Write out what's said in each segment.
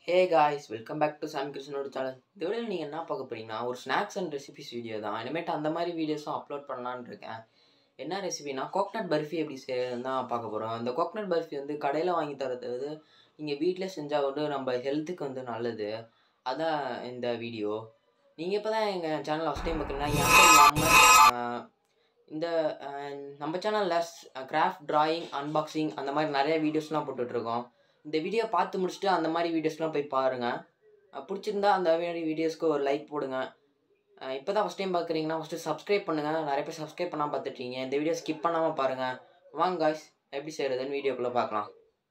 hey guys welcome back to Sami கிருஷ்ணனோட channel இந்த வீடியோவில் நீங்கள் என்ன பார்க்க போறீங்கன்னா ஒரு ஸ்நாக்ஸ் அண்ட் ரெசிபிஸ் வீடியோ தான் இனிமேட்டு அந்த மாதிரி வீடியோஸும் அப்லோட் பண்ணலான்னு இருக்கேன் என்ன ரெசிபினா கோக்னட் பர்ஃபி எப்படி செய்யறதுன்னு தான் பார்க்க போகிறோம் இந்த கோக்னட் பர்ஃபி வந்து கடையில் வாங்கி தரது வந்து நீங்கள் வீட்டில் செஞ்சால் வந்து நம்ம ஹெல்த்துக்கு வந்து நல்லது அதான் இந்த வீடியோ நீங்கள் இப்போ தான் எங்கள் சேனல் ஃபஸ்ட் டைம் பார்க்குறீங்கன்னா என் பேர் அம்மர் இந்த அஹ், நம்ம சேனலில் கிராஃப்ட் டிராயிங் அன்பாக்சிங் அந்த மாதிரி நிறைய வீடியோஸ்லாம் போட்டுட்ருக்கோம் இந்த வீடியோ பார்த்து முடிச்சுட்டு அந்த மாதிரி வீடியோஸ்லாம் போய் பாருங்கள் பிடிச்சிருந்தா அந்த மாதிரி வீடியோஸ்க்கு ஒரு லைக் போடுங்க இப்போ தான் ஃபஸ்ட் டைம் பார்க்குறீங்கன்னா ஃபஸ்ட்டு சப்ஸ்கிரைப் பண்ணுங்கள் நிறைய பேர் சப்ஸ்கிரைப் பண்ணாமல் பார்த்துட்ருக்கீங்க இந்த வீடியோ ஸ்கிப் பண்ணாமல் பாருங்கள் வாங்க காய்ஸ் எப்படி செய்கிறதுன்னு வீடியோக்குள்ளே பார்க்கலாம்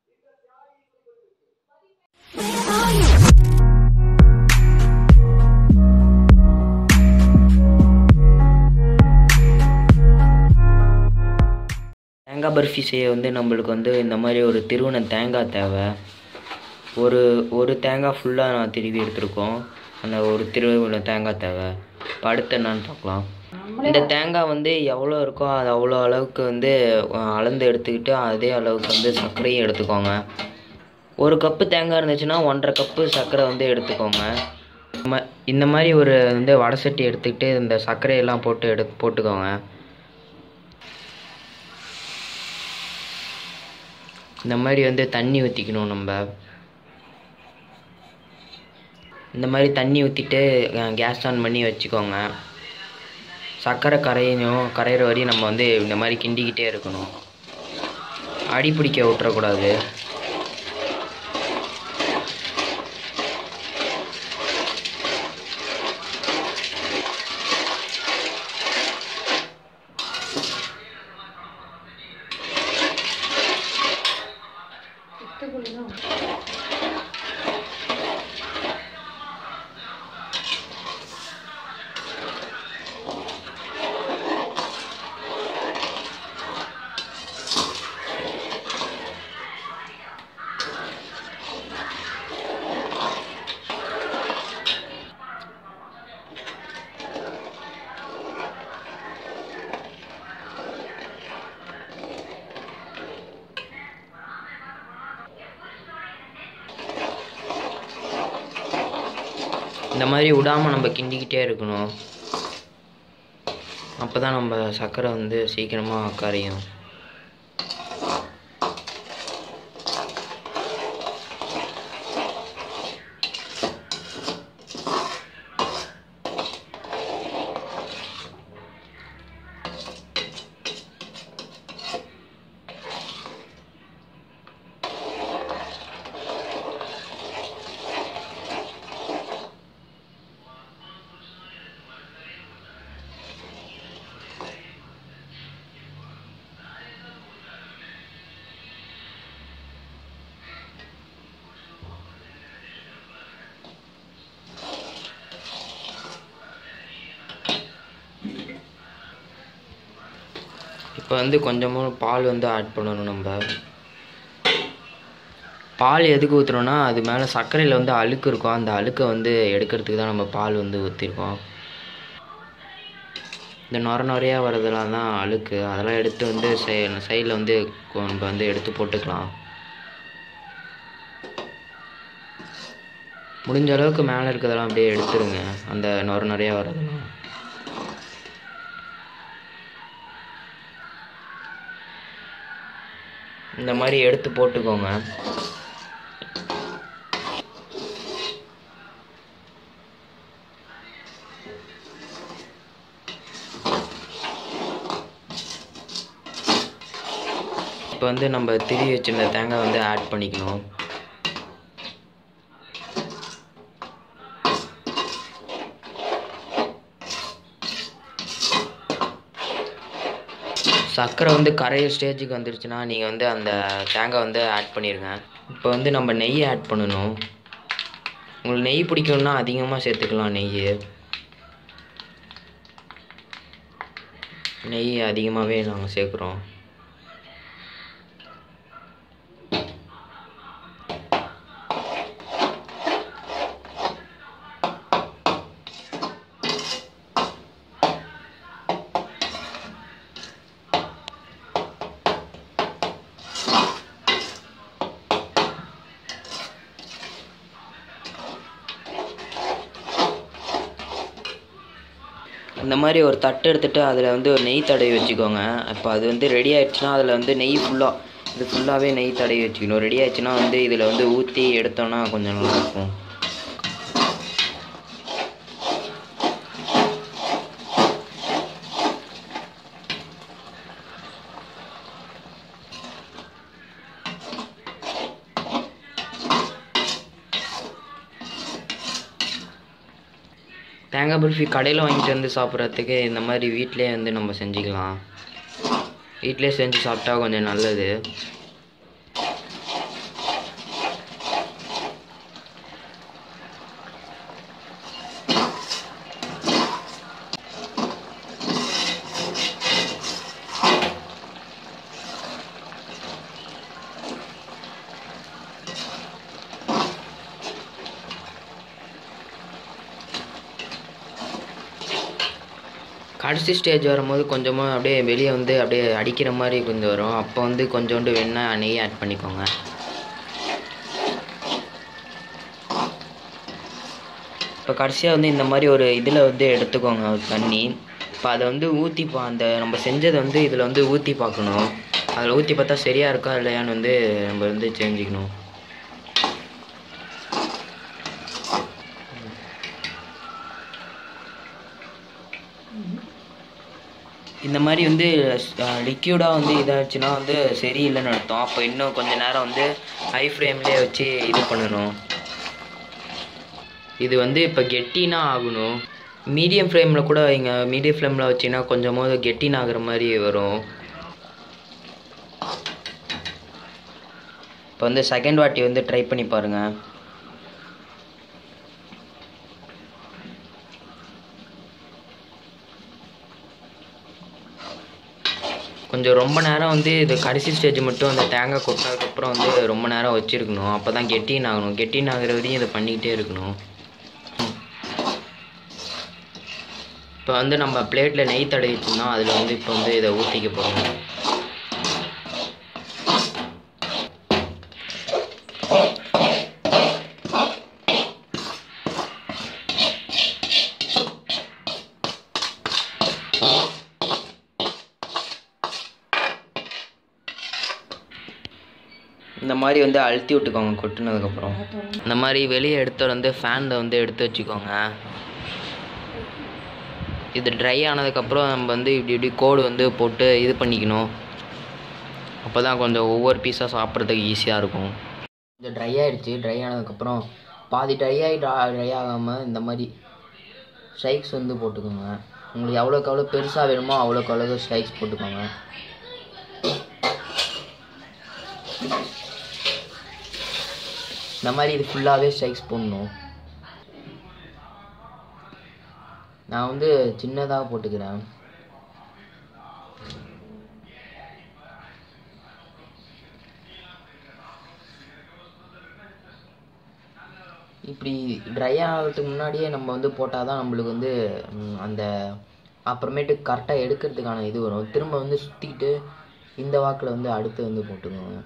தேங்காய் பர்ஃபி செய்ய வந்து நம்மளுக்கு வந்து இந்த மாதிரி ஒரு திருவண்ண தேங்காய் தேவை ஒரு ஒரு தேங்காய் ஃபுல்லாக நான் திருவி எடுத்திருக்கோம் அந்த ஒரு திருவிழ தேங்காய் தேவை இப்போ அடுத்து என்னன்னு பார்க்கலாம் இந்த தேங்காய் வந்து எவ்வளோ இருக்கோ அது அவ்வளோ அளவுக்கு வந்து அஹ், அளந்து எடுத்துக்கிட்டு அதே அளவுக்கு வந்து சர்க்கரையும் எடுத்துக்கோங்க ஒரு கப்பு தேங்காய் இருந்துச்சுன்னா ஒன்றரை கப்பு சர்க்கரை வந்து எடுத்துக்கோங்க ம- இந்த மாதிரி ஒரு வந்து வடை சட்டி எடுத்துக்கிட்டு இந்த சர்க்கரையெல்லாம் போட்டு எடு போட்டுக்கோங்க இந்த மாதிரி வந்து தண்ணி ஊற்றிக்கணும் நம்ம இந்த மாதிரி தண்ணி ஊற்றிட்டு கேஸ் ஆன் பண்ணி வச்சுக்கோங்க சர்க்கரை கரையணும் கரையிற வரையும் நம்ம வந்து இந்த மாதிரி கிண்டிக்கிட்டே இருக்கணும் அடி பிடிக்க விட்டுறக்கூடாது இந்த மாதிரி விடாமல் நம்ம கிண்டிக்கிட்டே இருக்கணும் அப்போ தான் நம்ம சர்க்கரை வந்து சீக்கிரமாக கரையும் இப்போ வந்து கொஞ்சமாக பால் வந்து ஆட் பண்ணணும் நம்ம பால் எதுக்கு ஊற்றுறோன்னா அது மேலே சர்க்கரையில் வந்து அழுக்கு இருக்கும் அந்த அழுக்கை வந்து எடுக்கிறதுக்கு தான் நம்ம பால் வந்து ஊற்றிருக்கோம் இந்த நொர நொறையாக வரதெல்லாம் தான் அழுக்கு அதெல்லாம் எடுத்து வந்து சைடில் வந்து கொ- நம்ம வந்து எடுத்து போட்டுக்கலாம் முடிஞ்ச அளவுக்கு மேலே இருக்கிறதெல்லாம் அப்படியே எடுத்துருங்க அந்த நொர நொறையா வரதெல்லாம் இந்த மாதிரி எடுத்து போட்டுக்கோங்க இப்போ வந்து நம்ம திரி வச்சிருந்த தேங்காய் வந்து ஆட் பண்ணிக்கணும் சர்க்கரை வந்து கரைய ஸ்டேஜுக்கு வந்துருச்சுன்னா நீங்கள் வந்து அந்த தேங்காய் வந்து ஆட் பண்ணிடுங்க இப்போ வந்து நம்ம நெய் ஆட் பண்ணணும் உங்களுக்கு நெய் பிடிக்கும்னா அதிகமாக சேர்த்துக்கலாம் நெய் நெய் அதிகமாகவே நாங்கள் சேர்க்குறோம் இந்த மாதிரி ஒரு தட்டு எடுத்துகிட்டு அதில் வந்து ஒரு நெய் தடவி வச்சுக்கோங்க இப்போ அது வந்து ரெடி ஆயிடுச்சுன்னா அதில் வந்து நெய் ஃபுல்லாக இது ஃபுல்லாகவே நெய் தடவி வச்சுக்கணும் ரெடி ஆயிடுச்சுன்னா வந்து இதில் வந்து ஊற்றி எடுத்தோன்னா கொஞ்சம் நல்லாயிருக்கும் தேங்காய் பர்ஃபி கடையில் வாங்கிட்டு வந்து சாப்பிட்றதுக்கு இந்த மாதிரி வீட்டிலே வந்து நம்ம செஞ்சுக்கலாம் வீட்டிலே செஞ்சு சாப்பிட்டா கொஞ்சம் நல்லது கடைசி ஸ்டேஜ் வரும்போது கொஞ்சமாக அப்படியே வெளியே வந்து அப்படியே அடிக்கிற மாதிரி கொஞ்சம் வரும் அப்போ வந்து கொஞ்சோண்டு வெண்ணெய் நெய் ஆட் பண்ணிக்கோங்க இப்போ கடைசியாக வந்து இந்த மாதிரி ஒரு இதில் வந்து எடுத்துக்கோங்க ஒரு தண்ணி இப்போ அதை வந்து ஊற்றி பா அந்த நம்ம செஞ்சதை வந்து இதில் வந்து ஊற்றி பார்க்கணும் அதில் ஊற்றி பார்த்தா சரியாக இருக்கா இல்லையான்னு வந்து நம்ம வந்து தெரிஞ்சுக்கணும் இந்த மாதிரி வந்து லிக்யூடாக வந்து இதாச்சுன்னா வந்து சரியில்லைன்னு அர்த்தம் அப்போ இன்னும் கொஞ்ச நேரம் வந்து ஹை ஃப்ளேம்லேயே வச்சு இது பண்ணணும் இது வந்து இப்போ கெட்டினா ஆகணும் மீடியம் ஃப்ளேமில் கூட வைங்க மீடியம் ஃப்ளேமில் வச்சிங்கன்னா கொஞ்சமாவது கெட்டின் ஆகுற மாதிரி வரும் இப்போ வந்து செகண்ட் வாட்டி வந்து ட்ரை பண்ணி பாருங்கள் கொஞ்சம் ரொம்ப நேரம் வந்து இது கடைசி ஸ்டேஜ் மட்டும் அந்த தேங்காய் கொட்டினதுக்கப்புறம் வந்து ரொம்ப நேரம் வச்சுருக்கணும் அப்போ தான் கெட்டின் ஆகணும் கெட்டின் ஆகிற வரையும் இதை பண்ணிக்கிட்டே இருக்கணும் இப்போ வந்து நம்ம பிளேட்டில் நெய் தடவிச்சோம்னா அதில் வந்து இப்போ வந்து இதை ஊற்றிக்க போகிறோம் இந்த மாதிரி வந்து அழுத்தி விட்டுக்கோங்க கொட்டினதுக்கப்புறம் இந்த மாதிரி வெளியே எடுத்து வந்து ஃபேனில் வந்து எடுத்து வச்சுக்கோங்க இது ட்ரை ஆனதுக்கப்புறம் நம்ம வந்து இப்படி இப்படி கோடு வந்து போட்டு இது பண்ணிக்கணும் அப்போ தான் கொஞ்சம் ஒவ்வொரு பீஸாக சாப்பிட்றதுக்கு ஈஸியாக இருக்கும் கொஞ்சம் ட்ரை ஆகிடுச்சு ட்ரை ஆனதுக்கப்புறம் பாதி ட்ரை ஆகி ட்ரை ஆகாமல் இந்த மாதிரி ஸ்ட்ரைக்ஸ் வந்து போட்டுக்கோங்க உங்களுக்கு எவ்வளோக்கு எவ்வளோ பெருசாக வேணுமோ அவ்வளோக்கு அவ்வளோ ஸ்ட்ரைக்ஸ் போட்டுக்கோங்க இந்த மாதிரி இது ஃபுல்லாகவே ஸ்ட்ரைக்ஸ் போடணும் நான் வந்து சின்னதாக போட்டுக்கிறேன் இப்படி ட்ரை ஆகிறதுக்கு முன்னாடியே நம்ம வந்து போட்டால் தான் நம்மளுக்கு வந்து ம், அந்த அப்புறமேட்டு கரெக்டாக எடுக்கிறதுக்கான இது வரும் திரும்ப வந்து சுற்றிக்கிட்டு இந்த வாக்கில் வந்து அடுத்து வந்து போட்டுக்கோங்க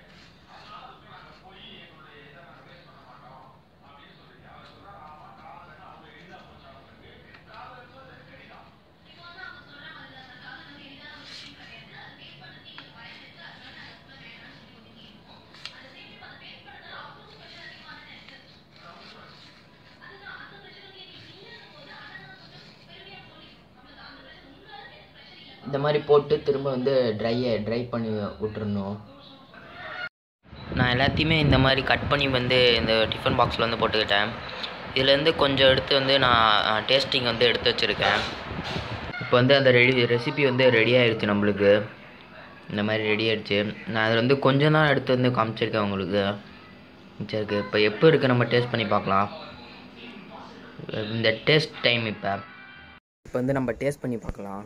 இந்த மாதிரி போட்டு திரும்ப வந்து ட்ரையை ட்ரை பண்ணி விட்டுறணும் நான் எல்லாத்தையுமே இந்த மாதிரி கட் பண்ணி வந்து இந்த டிஃபன் பாக்ஸில் வந்து போட்டுக்கிட்டேன் இதுலேருந்து கொஞ்சம் எடுத்து வந்து நான் டேஸ்டிங் வந்து எடுத்து வச்சுருக்கேன் இப்போ வந்து அந்த ரெடி ரெசிபி வந்து ரெடி ஆயிடுச்சு நம்மளுக்கு இந்த மாதிரி ரெடி ஆயிடுச்சு நான் அதில் வந்து கொஞ்சம் தான் எடுத்து வந்து காமிச்சிருக்கேன் உங்களுக்கு மிச்சம் இருக்குது இப்போ எப்போ இருக்குது நம்ம டேஸ்ட் பண்ணி பார்க்கலாம் இந்த டேஸ்ட் டைம் இப்போ இப்போ வந்து நம்ம டேஸ்ட் பண்ணி பார்க்கலாம்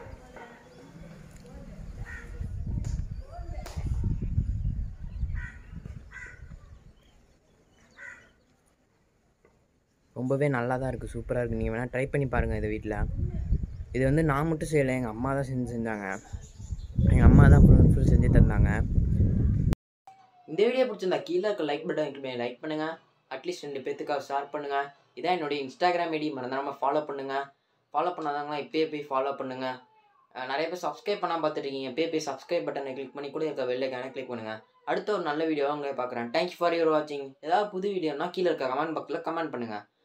ரொம்பவே நல்லா தான் இருக்குது சூப்பராக இருக்குது நீங்கள் வேணால் ட்ரை பண்ணி பாருங்கள் இது வீட்டில் இது வந்து நான் மட்டும் செய்யலை எங்கள் அம்மா தான் செஞ்சு செஞ்சாங்க எங்கள் அம்மா தான் ஃபுல் ஃபுல் செஞ்சு தந்தாங்க இந்த வீடியோ பிடிச்சிருந்தா கீழே இருக்க லைக் பட்டன் லைக் பண்ணுங்கள் அட்லீஸ்ட் ரெண்டு பேத்துக்காக ஷேர் பண்ணுங்கள் இதான் என்னுடைய இன்ஸ்டாகிராம் ஐடி மறந்துடாமல் ஃபாலோ பண்ணுங்கள் ஃபாலோ பண்ணாதாங்களா இப்போயே போய் ஃபாலோ பண்ணுங்கள் நிறைய பேர் சப்ஸ்கிரைப் பண்ணால் பார்த்துருக்கீங்க இப்போயே போய் சப்ஸ்கிரைப் பட்டனை கிளிக் பண்ணி கூட இருக்க வெள்ளைக்கான கிளிக் பண்ணுங்கள் அடுத்த ஒரு நல்ல வீடியோவாக உங்களை பார்க்குறேன் தேங்க்யூ ஃபார் யுவர் வாட்சிங் ஏதாவது புது வீடியோனா கீழே இருக்க கமெண்ட் பாக்ஸில் கமெண்ட் பண்ணுங்கள்